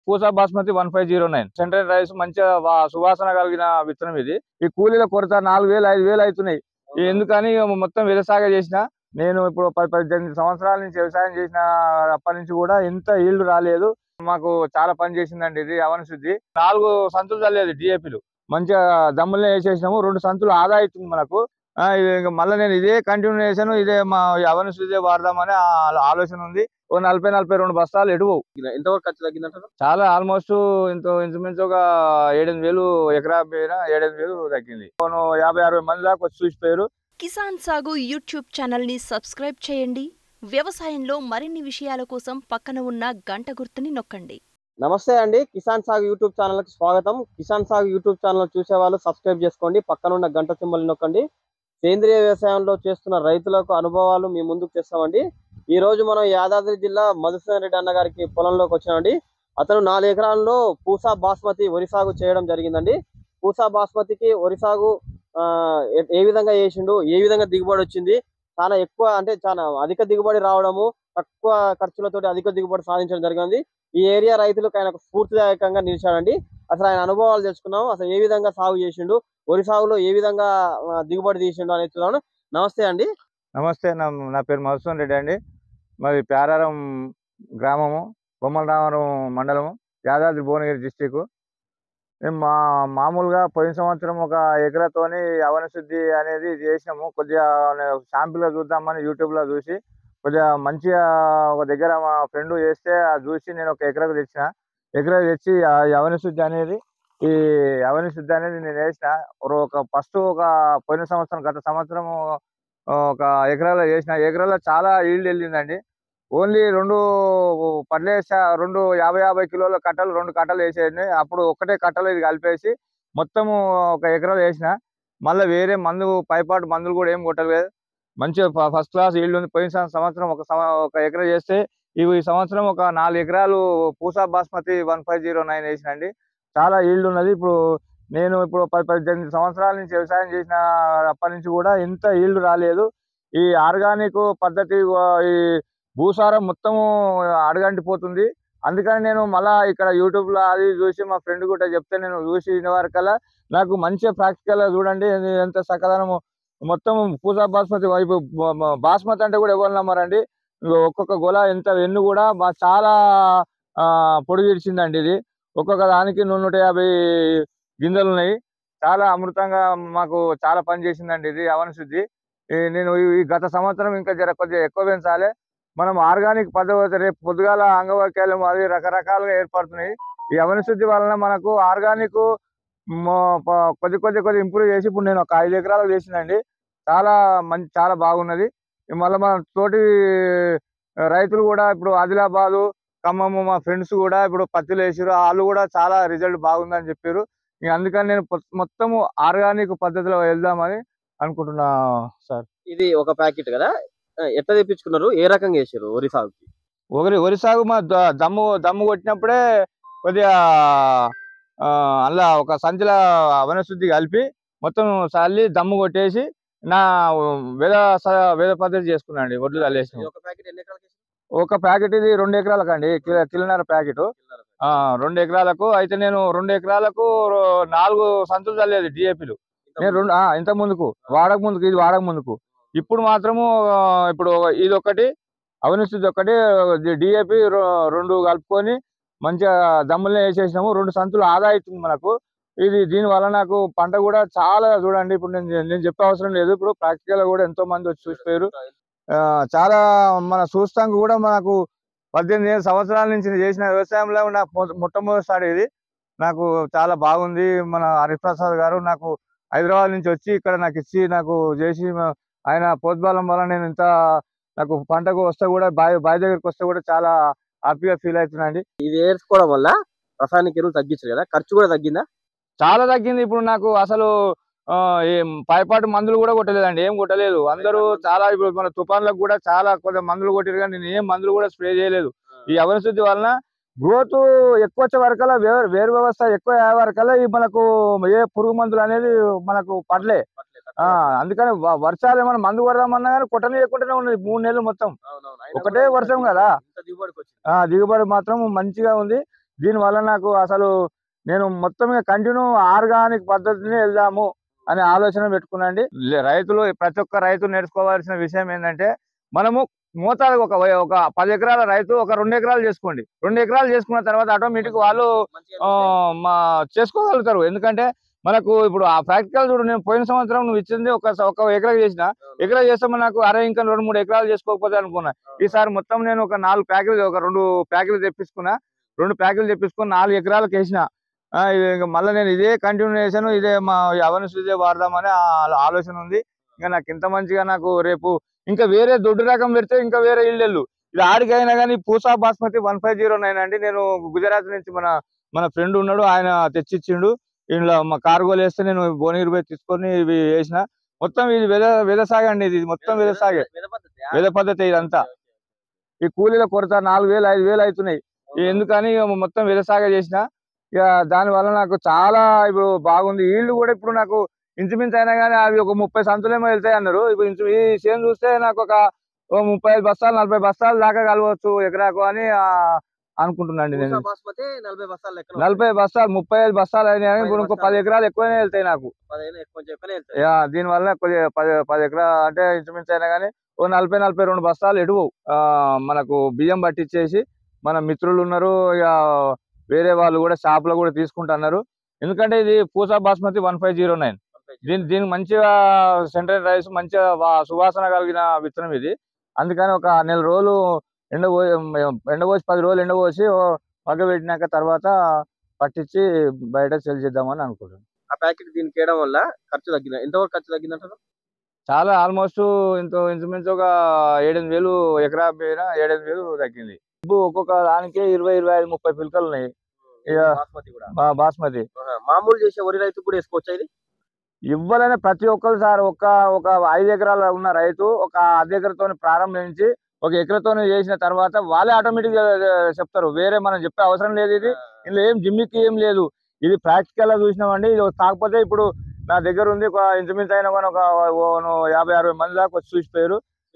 Pusa basmati one five zero nine central rice మంచిగా వా- సువాసన కలిగిన విత్తనం ఇది ఈ కూలీల కొరత నాలుగు వేలు ఐదు వేలు అవుతున్నాయి ఈ ఎందుకని మొత్తం వ్యవసాయం చేసిన నేను ఇప్పుడు పది పద్దెనిమిది సంవత్సరాల నుంచి వ్యవసాయం చేసిన అప్పటి నుంచి కూడా ఇంత ఈల్డ్ రాలేదు మాకు చాలా పని చేసిందండి ఇది అవన శుద్ధి నాలుగు సంతులు చల్లేదు డిఏపిలు మంచిగా దమ్ములనే వేసేసినాము రెండు సంతులు ఆదా అవుతుంది మనకు ఆ, ఇది ఇంకా మళ్ళీ నేను ఇదే కంటిన్యూ చేశాను ఇదే మా అవన శుద్ధి వాడదామని ఆ- ఆలోచన ఉంది ఓ నలభై నలభై రెండు బస్తాలు ఎడువు ఎంతవరకు ఖర్చు తగ్గిందంటారు చాలా ఆల్మోస్ట్ ఇంత ఇంచుమించు ఒక ఏడెనిమిది వేలు ఎకరా పైన ఏడెనిమిది వేలు తగ్గింది పోను యాభై అరవై మంది దాకా వచ్చి చూసిపోయారు కిసాన్ సాగు యూట్యూబ్ ఛానల్ని సబ్స్క్రైబ్ చేయండి వ్యవసాయంలో మరిన్ని విషయాల కోసం పక్కన ఉన్న గంట గుర్తుని నొక్కండి నమస్తే అండి కిసాన్ సాగు యూట్యూబ్ ఛానల్ కి స్వాగతం కిసాన్ సాగు యూట్యూబ్ ఛానల్ చూసే వాళ్ళు సబ్స్క్రైబ్ చేసుకోండి పక్కన ఉన్న గంట సింబల్ నొక్కండి సేంద్రియ వ్యవసాయంలో చేస్తున్న రైతులకు అనుభవాలు మీ ముందుకు తెస్తామండి ఈ రోజు మనం యాదాద్రి జిల్లా మధుసూదన్ రెడ్డి అన్న గారికి పొలంలోకి వచ్చామండి అతను నాలుగు ఎకరాల్లో పూసా బాస్మతి వరి సాగు చేయడం జరిగిందండి పూసా బాస్మతికి వరి సాగు ఆ, ఏ- ఏ విధంగా చేసిండు ఏ విధంగా దిగుబడి వచ్చింది చాలా ఎక్కువ అంటే చాలా అధిక దిగుబడి రావడము తక్కువ ఖర్చులతోటి అధిక దిగుబడి సాధించడం జరిగింది ఈ ఏరియా రైతులకు ఆయన ఒక స్ఫూర్తిదాయకంగా నిలిచాడండి అసలు ఆయన అనుభవాలు తెలుసుకున్నాం అసలు ఏ విధంగా సాగు చేసిండు వరి సాగులో ఏ విధంగా ఆ, దిగుబడి తీసిండు అనేది చూద్దాం నమస్తే అండి నమస్తే నా నా పేరు మధుసూదన్ రెడ్డి అండి మాది ప్యారారం గ్రామము బొమ్మల రామవరం మండలము యాదాద్రి భువనగిరి డిస్టిక్ మేము మా మామూలుగా పోయిన సంవత్సరం ఒక ఎకరాతోని అవన శుద్ధి అనేది చేసినాము కొద్దిగా శాంపిల్గా చూద్దామని యూట్యూబ్లో చూసి కొద్దిగా మంచిగా ఒక దగ్గర మా ఫ్రెండ్ చేస్తే అది చూసి నేను ఒక ఎకరకు తెచ్చిన ఎకరా తెచ్చి ఆ అవన శుద్ధి అనేది ఈ అవని శుద్ధి అనేది నేను వేసిన ఒక ఫస్ట్ ఒక పోయిన సంవత్సరం గత సంవత్సరం ఒక ఎకరాలో చేసిన ఎకరాలో చాలా ఈల్డ్ వెళ్ళిందండి ఓన్లీ రెండు పడ్లు వేసా రెండు యాభై యాభై కిలోల కట్టలు రెండు కట్టలు వేసేయండి అప్పుడు ఒక్కటే కట్టలు ఇది కలిపేసి మొత్తము ఒక ఎకరాలు వేసిన మళ్ళీ వేరే మందు పైపాటు మందులు కూడా ఏం కొట్టలేదు మంచిగా ఫస్ట్ క్లాస్ ఈల్డ్ ఉంది పోయిన సం- సంవత్సరం ఒక సంవ- ఒక ఎకరా చేస్తే ఇవి ఈ సంవత్సరం ఒక నాలుగు ఎకరాలు Pusa basmati one five zero nine వేసినండి చాలా ఈల్డ్ ఉన్నది ఇప్పుడు నేను ఇప్పుడు పది పద్దెనిమిది సంవత్సరాల నుంచి వ్యవసాయం చేసిన అప్పటి నుంచి కూడా ఇంత ఈల్డ్ రాలేదు ఈ ఆర్గానిక్ పద్ధతి ఆ, ఈ భూసారం మొత్తము అడగంటిపోతుంది అందుకని నేను మళ్ళా ఇక్కడ యూట్యూబ్ లో అది చూసి మా ఫ్రెండ్ కూడా చెప్తే నేను చూసి వరకల్లా నాకు మంచిగా ప్రాక్టికల్ గా చూడండి ఇది ఎంత సకదనము మొత్తం పూసా బాస్మతి వైపు బ- బ- బాస్మతి అంటే కూడా ఎవరు నమ్మరండి ఇగో ఒక్కొక్క గొల ఎంత వెన్ను కూడా బా- చాలా ఆ, పొడి ఇడిచిందండి ఇది ఒక్కొక్క దానికి నూట నూట యాభై గింజలు ఉన్నాయి చాలా అమృతంగా మాకు చాలా పని చేసిందండి ఇది అవన శుద్ధి ఈ నేను ఈ- ఈ గత సంవత్సరం ఇంకా జర కొద్దిగా ఎక్కువ పెంచాలి మనం ఆర్గానిక్ పద్ధతి రేపు పొద్దుగాల అంగవైకల్యం అది రకరకాలుగా ఏర్పడుతున్నాయి ఈ అవన శుద్ధి వలన మనకు ఆర్గానిక్ కొద్ది కొద్ది కొద్ది ఇంప్రూవ్ చేసి ఇప్పుడు నేను ఒక ఐదు ఎకరాలు చేసిందండి చాలా మంచి చాలా బాగున్నది మళ్ళీ మన తోటి రైతులు కూడా ఇప్పుడు ఆదిలాబాదు ఖమ్మము మా ఫ్రెండ్స్ కూడా ఇప్పుడు పత్తిలు వేసారు వాళ్ళు కూడా చాలా రిజల్ట్ బాగుందని చెప్పారు ఇక అందుకని నేను పొ- మొత్తము ఆర్గానిక్ పద్ధతిలో వెళ్దామని అనుకుంటున్నా సార్ ఇది ఒక ప్యాకెట్ కదా ఆ, ఎట్లా తెప్పించుకున్నారు ఏ రకంగా చేసారు వరి సాగుకి ఒకరి వరి సాగు మా ద- దమ్ము దమ్ము కొట్టినప్పుడే కొద్దిగా ఆ, అలా ఒక సంచిల వనశుద్ధి కలిపి మొత్తం చల్లి దమ్ము కొట్టేసి నా వేద స- వేద పద్ధతి చేసుకున్నాండి వడ్లు ఈ చల్లేసి ఒక ప్యాకెట్ ఎన్ని ఎకరాలకి వేసారు? ఒక ప్యాకెట్ ఇది రెండు ఎకరాలకు అండి కిలో కిలోన్నర ప్యాకెట్ ఆ రెండు ఎకరాలకు అయితే నేను రెండు ఎకరాలకు రో- నాలుగు సంచులు చల్లేదు డిఏపిలు నేను రెండు ఆ, ఇంత ముందుకు వాడక ముందుకు ఇది వాడక ముందుకు ఇప్పుడు మాత్రము ఆ, ఇప్పుడు ఇది ఒకటి అవినీతి ఒకటి డిఏపి రెండు కలుపుకొని మంచిగా దమ్ములనే వేసేసినాము రెండు సంచులు ఆదా అవుతుంది మనకు ఇది దీని వల్ల నాకు పంట కూడా చాలా చూడండి ఇప్పుడు నేను నేను చెప్పే అవసరం లేదు ఇప్పుడు ప్రాక్టికల్ కూడా ఎంతో మంది వచ్చి చూసిపోయారు ఆ, చాలా మన చూస్తాం కూడా మనకు పద్దెనిమిది ఏళ్ళ సంవత్సరాల నుంచి నేను చేసిన వ్యవసాయంలో నాకు మొ- మొట్టమొదటిసారి ఇది నాకు చాలా బాగుంది మన హరిప్రసాద్ గారు నాకు హైదరాబాద్ నుంచి వచ్చి ఇక్కడ నాకు ఇచ్చి నాకు చేసి మ- ఆయన ప్రోద్బలం వల్ల నేను ఇంత నాకు పంటకు వస్తే కూడా బావి బావి దగ్గరికి వస్తే కూడా చాలా హ్యాపీగా ఫీల్ అవుతున్నాండి ఇది వేసుకోవడం వల్ల రసాయనిక ఎరువులు తగ్గించారు కదా ఖర్చు కూడా తగ్గిందా చాలా తగ్గింది ఇప్పుడు నాకు అసలు ఆ, ఏం పైపాటు మందులు కూడా కొట్టలేదండి ఏం కొట్టలేదు అందరూ చాలా ఇప్పుడు మన తుఫాన్లకు కూడా చాలా కొంత మందులు కొట్టారు కానీ నేను ఏం మందులు కూడా స్ప్రే చేయలేదు ఈ అవనశుద్ధి వలన గ్రోత్ ఎక్కువ వచ్చే వరకల్లా వేరు వేరు వ్యవస్థ ఎక్కువ అయ్యే వరకల్లా ఈ మనకు ఏ పురుగు మందులు అనేది మనకు పడలే ఆ, అందుకని వ- వర్షాలు ఏమైనా మందు కొడదామన్నా కానీ కొట్టనీయకుండానే ఉన్నది మూడు నెలలు మొత్తం ఒకటే వర్షం కదా. ఇంత దిగుబడికి వచ్చింది ఆ దిగుబడి మాత్రం మంచిగా ఉంది దీనివల్ల నాకు అసలు నేను మొత్తం కంటిన్యూ ఆర్గానిక్ పద్ధతిని వెళ్దాము అనే ఆలోచన పెట్టుకున్నాండి లే- రైతులు ప్రతి ఒక్క రైతు నేర్చుకోవాల్సిన విషయం ఏంటంటే మనము మోతాదు ఒక వై- ఒక పది ఎకరాల రైతు ఒక రెండు ఎకరాలు చేసుకోండి రెండు ఎకరాలు చేసుకున్న తర్వాత ఆటోమేటిక్ వాళ్ళు మంచిగా ఆ, మా చేసుకోగలుగుతారు ఎందుకంటే మనకు ఇప్పుడు ఆ ప్రాక్టికల్ చూడు నేను పోయిన సంవత్సరం నువ్వు ఇచ్చింది ఒక స- ఒక ఎకరా చేసిన ఎకరా చేస్తే నాకు అరే ఇంకా రెండు మూడు ఎకరాలు చేసుకోకపోతే అనుకున్నా ఈసారి మొత్తం నేను ఒక నాలుగు ప్యాకెలు ఒక రెండు ప్యాకెలు తెప్పించుకున్నా రెండు ప్యాకెలు తెప్పించుకుని నాలుగు ఎకరాలకు వేసిన ఆ, ఇది ఇంకా మళ్ళీ నేను ఇదే కంటిన్యూషన్ ఇదే మా అవనస్ ఇదే వాడదామని ఆ- ఆలోచన ఉంది ఇంకా నాకు ఇంత మంచిగా నాకు రేపు ఇంకా వేరే దొడ్డు రకం పెడితే ఇంకా వేరే ఇళ్ళు ఇది ఆడికైనా కానీ Pusa basmati one five zero nine అండి నేను గుజరాత్ నుంచి మన మన ఫ్రెండ్ ఉన్నాడు ఆయన తెచ్చిచ్చిండు ఇంట్లో మా కార్గోలు వేస్తే నేను భువనగిరి పోయి తీసుకొని ఇవి వేసిన మొత్తం ఇది వెద వెద సాగే అండి ఇది మొత్తం వెద సాగే వెద పద్ధతి. వెద పద్ధతి ఇదంతా ఈ కూలీల కొరత నాలుగు వేలు ఐదు వేలు అవుతున్నాయి ఇక ఎందుకని ఇక మొత్తం వ్యవసాయ చేసిన ఇక దాని వల్ల నాకు చాలా ఇప్పుడు బాగుంది వీళ్ళు కూడా ఇప్పుడు నాకు ఇంచుమించు అయినా కానీ అవి ఒక ముప్పై సంతులేమో వెళ్తాయి అన్నారు ఇప్పుడు ఇంచు ఈ చేను చూస్తే నాకు ఒక ఓ ముప్పై ఐదు బస్తాలు నలభై బస్తాలు దాకా కలవచ్చు ఎకరాకు అని ఆ, అనుకుంటున్నాండి పూసా నేను బాస్మతి నలభై బస్తాలు లెక్కన నలభై బస్తాలు ముప్పై ఐదు బస్తాలు అయినాయి కానీ ఇప్పుడు ఇంకో బస్తాలు. పది ఎకరాలు ఎక్కువనే వెళ్తాయి నాకు పదిహేను ఎక్కువ చెప్పనే వెళ్తాయి ఇక దీనివల్ల కొద్దిగా పది పది ఎకరా అంటే ఇంచుమించు అయినా కానీ ఓ నలభై నలభై రెండు బస్తాలు ఎడువు మనకు బియ్యం పట్టించేసి మన మిత్రులు ఉన్నారు ఇక వేరే వాళ్ళు కూడా షాప్ లో కూడా తీసుకుంటున్నారు ఎందుకంటే ఇది Pusa basmati one five zero nine దీని దీనికి మంచిగా సెంట్రల్ రైస్ మంచిగా వా- సువాసన కలిగిన విత్తనం ఇది అందుకని ఒక నెల రోజులు ఎండబో ఎండబోసి పది రోజులు ఎండబోసి ఓ పగ్గ పెట్టినాక తర్వాత పట్టించి బయట సెల్ చేద్దామని అనుకుంటున్నాను ఆ ప్యాకెట్ దీనికి వేయడం వల్ల ఖర్చు తగ్గింది ఎంతవరకు ఖర్చు తగ్గింది అంటారు చాలా ఆల్మోస్ట్ ఇంత ఇంచుమించు ఒక ఏడెనిమిది వేలు ఎకరా పైన ఏడెనిమిది వేలు తగ్గింది ఇప్పుడు ఒక్కొక్క దానికి ఇరవై ఇరవై ఐదు ముప్పై పిలకలు ఉన్నాయి ఇక బాస్మతి కూడా బా- బాస్మతి ఆహా. మామూలు చేసే వరి రైతు కూడా వేసుకోవచ్చా ఇది ఇవ్వాలనే ప్రతి ఒక్కరు సార్ ఒక ఒక ఐదు ఎకరాల ఉన్న రైతు ఒక అర్ధ ఎకరతో ప్రారంభించి ఒక ఎకరతో చేసిన తర్వాత వాళ్ళే ఆటోమేటిక్ చెప్తారు వేరే మనం చెప్పే అవసరం లేదు ఇది ఇందులో ఏం జిమ్మికి ఏం లేదు ఇది ప్రాక్టికల్ గా చూసినామండి ఇది కాకపోతే ఇప్పుడు నా దగ్గర ఉంది ఒక ఇంచుమించు అయినా కానీ ఒక ఓ ను యాభై అరవై మంది దాకా వచ్చి చూసిపోయారు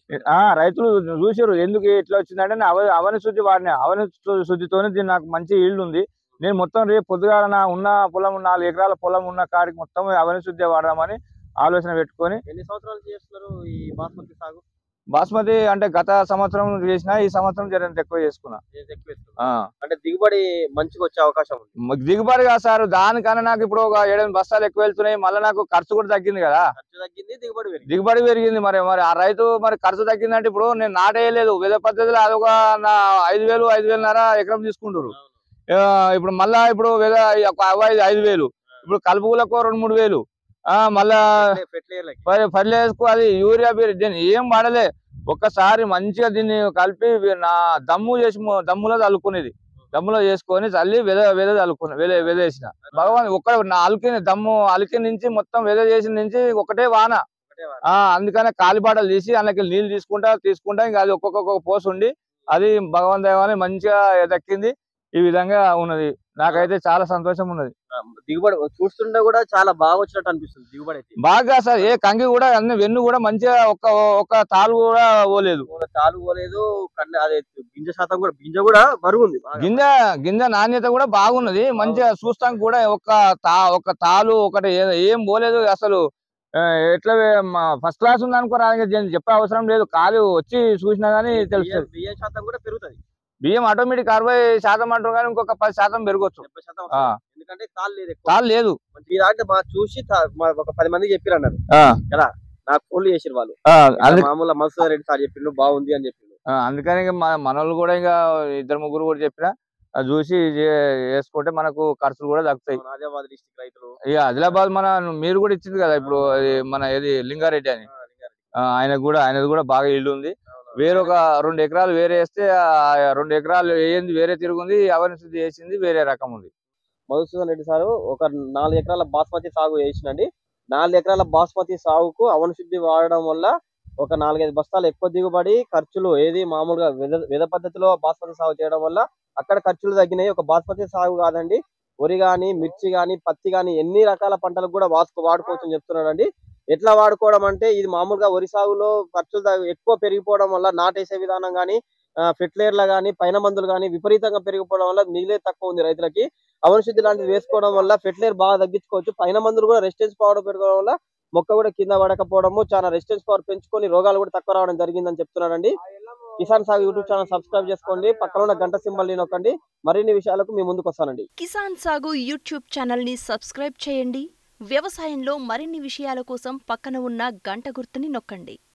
ఆ రైతులు చూసారు ఎందుకు ఇట్లా వచ్చిందంటే నేను అవ అవని శుద్ధి వాడినా అవని శు- శుద్ధితోనే దీన్ని నాకు మంచి ఈల్డ్ ఉంది నేను మొత్తం రేపు పొద్దుగాల నా ఉన్న పొలం నాలుగు ఎకరాల పొలం ఉన్న కాడికి మొత్తం అవని శుద్ధి వాడదామని ఆలోచన పెట్టుకొని ఎన్ని సంవత్సరాల నుంచి చేస్తున్నారు ఈ బాస్మతి సాగు బాస్మతి అంటే గత సంవత్సరం చేసిన ఈ సంవత్సరం జరంత ఎక్కువ చేసుకున్నా ఏది ఎక్కువ వేస్తున్నారు? ఆ. అంటే దిగుబడి మంచిగా వచ్చే అవకాశం ఉంది మ- దిగుబడి కాదు సార్ దానికన్నా నాకు ఇప్పుడు ఒక ఏడెనిమిది బస్తాలు ఎక్కువ వెళ్తున్నాయి మళ్ళీ నాకు ఖర్చు కూడా తగ్గింది కదా ఖర్చు తగ్గింది దిగుబడి పెరిగింది దిగుబడి పెరిగింది మరి మరి ఆ రైతు మరి ఖర్చు తగ్గిందంటే ఇప్పుడు నేను నాటేయలేదు విధ పద్ధతిలో అదొక నా ఐదు వేలు ఐదు వేలున్నర ఎకరం తీసుకుంటారు ఆ, ఇప్పుడు మళ్ళా ఇప్పుడు విధ ఒక ఐదు ఐదు వేలు ఇప్పుడు కలుపులకు రెండు మూడు వేలు ఆ మళ్ళా ఫెర్టిలైజర్లకి ఫర్- ఫర్టిలైజర్స్ కు అది యూరియా బీర్ దీన్ని ఏం వాడలే ఒక్కసారి మంచిగా దీన్ని కలిపి వీ- నా దమ్ము చేసి మొ- దమ్ములో చల్లుకునేది దమ్ములో చేసుకొని చల్లి వెద వెద చల్లుకుని వెద వెదేసిన భగవాన్ ఒక్క నా అలికి దమ్ము అలికి నుంచి మొత్తం వెద చేసిన నుంచి ఒకటే వాన ఒకటే వారం. ఆ అందుకనే కాలిబాటలు తీసి అందులోకి నీళ్ళు తీసుకుంటా తీసుకుంటా ఇంకా అది ఒక్కొక్క ఒక్కొక్క పోసు ఉండి అది భగవాన్ దైవాన్ని మంచిగా దక్కింది ఈ విధంగా ఉన్నది నాకైతే చాలా సంతోషం ఉన్నది ఆ, దిగుబడి చూస్తుంటే కూడా చాలా బాగా వచ్చినట్టు అనిపిస్తుంది దిగుబడి అయితే బాగా సార్ ఏ కంగి కూడా అన్ని వెన్ను కూడా మంచిగా ఒక్క ఒక్క తాలు కూడా పోలేదు పూల తాలు పోలేదు కన్న అదే గింజ శాతం కూడా గింజ కూడా బరువు ఉంది బాగా. గింజ గింజ నాణ్యత కూడా బాగున్నది మంచిగా చూస్తాం కూడా ఒక తా ఒక తాలు ఒకటి ఏ- ఏం పోలేదు అసలు ఆ, ఎట్లా ఫస్ట్ క్లాస్ ఉంది అనుకో చెప్పే అవసరం లేదు కాలు వచ్చి చూసినా గానీ బియ్యం తెలుస్తుంది బియ్యం శాతం కూడా పెరుగుతుంది బియ్యం ఆటోమేటిక్ అరవై శాతం అంటారు కానీ ఇంకొక పది శాతం పెరగచ్చు డెబ్బై శాతం ఆ. వస్తుంది. ఎందుకంటే తాళ్ళు లేదు ఎక్కువ తాలు లేదు మీ దాంట్లో మా చూసి తా- మా ఒక పది మందికి చెప్పారు అన్నారు ఆ, నాకు ఫోన్లు చేసిరు వాళ్ళు ఆ, ఇట్లా అందు- మామూలు మసూద్ రెడ్డి సార్ చెప్పిండు బాగుంది అని చెప్పిండు ఆ, అందుకని ఇక మన మనోళ్ళు కూడా ఇంకా ఇద్దరు ముగ్గురు కూడా చెప్పిన అది చూసి చే- వేసుకుంటే మనకు ఖర్చులు కూడా తగ్గుతాయి మన ఆదిలాబాద్ డిస్టిక్ రైతులు ఇక ఆదిలాబాద్ మన మీరు కూడా ఇచ్చింది కదా ఇప్పుడు అది మన ఏది లింగారెడ్డి అని ఆ, లింగారెడ్డి. ఆ, ఆయనకు కూడా ఆయనది కూడా బాగా ఇల్లు ఉంది అవును. వేరొక రెండు ఎకరాలు వేరే వేస్తే ఆ రెండు ఎకరాలు ఏంది వేరే తిరుగుంది అవని శుద్ధి వేసింది వేరే రకం ఉంది మధుసూదన్ రెడ్డి సారు ఒక నాలుగు ఎకరాల బాస్మతి సాగు చేసినండి నాలుగు ఎకరాల బాస్మతి సాగుకు అవన శుద్ధి వాడడం వల్ల ఒక నాలుగైదు బస్తాలు ఎక్కువ దిగుబడి ఖర్చులు ఏది మామూలుగా విధ విధ పద్ధతిలో బాస్మతి సాగు చేయడం వల్ల అక్కడ ఖర్చులు తగ్గినాయి ఒక బాస్మతి సాగు కాదండి వరి గాని మిర్చి గాని పత్తి గాని ఎన్ని రకాల పంటలకు కూడా వాడుకో వాడుకోవచ్చు అని చెప్తున్నాడండి ఎట్లా వాడుకోవడం అంటే ఇది మామూలుగా వరి సాగులో ఖర్చులు తగ్గ- ఎక్కువ పెరిగిపోవడం వల్ల నాటేసే విధానం గాని ఫెర్టిలైజర్లు కానీ పైన మందులు కానీ విపరీతంగా పెరిగిపోవడం వల్ల మిగిలే తక్కువ ఉంది రైతులకి అవనశుద్ధి లాంటివి వేసుకోవడం వల్ల ఫెర్టిలైజర్ బాగా తగ్గించుకోవచ్చు పైన మందులు కూడా రెసిస్టెన్స్ పవర్ పెరగడం వల్ల మొక్క కూడా కింద పడకపోవడము చాలా రెసిస్టెన్స్ పవర్ పెంచుకొని రోగాలు కూడా తక్కువ రావడం జరిగిందని చెప్తున్నారండి కిసాన్ సాగు యూట్యూబ్ ఛానల్ సబ్స్క్రైబ్ చేసుకోండి పక్కన ఉన్న గంట సింబల్ నొక్కండి మరిన్ని విషయాలకు మీ ముందుకు వస్తానండి కిసాన్ సాగు యూట్యూబ్ ఛానల్ని సబ్స్క్రైబ్ చేయండి వ్యవసాయంలో మరిన్ని విషయాల కోసం పక్కన ఉన్న గంట గుర్తుని నొక్కండి